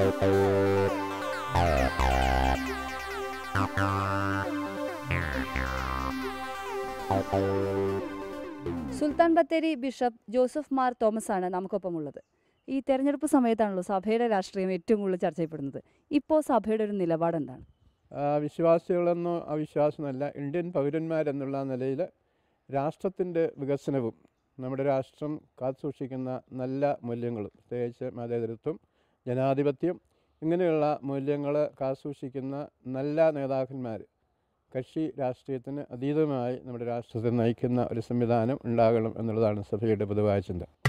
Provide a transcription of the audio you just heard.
സുൽത്താൻ Bathery bishop Joseph Mar Thomas ആണ് നമുക്കൊപ്പമുള്ളത് ഈ തെരഞ്ഞെടുപ്പ് സമയത്താണല്ലോ സഭയുടെ രാഷ്ട്രീയം ഏറ്റവും കൂടുതൽ ചർച്ച ചെയ്യപ്പെടുന്നത് ഇപ്പോൾ സഭയുടെ ഒരു നിലപാട് എന്താണ് ആ, വിശ്വാസികളെന്നോ അവിശ്വാസമല്ല ഇന്ത്യൻ പൗരന്മാരെന്നുള്ള നിലയിൽ രാഷ്ട്രത്തിൻ്റെ വികസനവും നമ്മുടെ രാഷ്ട്രം കാത്തുസൂക്ഷിക്കുന്ന നല്ല മൂല്യങ്ങളും പ്രത്യേകിച്ച് മതേതരത്വം ജനാധിപത്യം ഇങ്ങനെയുള്ള മൂല്യങ്ങൾ കാത്തുസൂക്ഷിക്കുന്ന നല്ല നേതാക്കന്മാർ കക്ഷി രാഷ്ട്രീയത്തിന് അതീതമായി നമ്മുടെ രാഷ്ട്രത്തെ നയിക്കുന്ന ഒരു സംവിധാനം ഉണ്ടാകണം എന്നുള്ളതാണ് സഭയുടെ പൊതുവായ ചിന്ത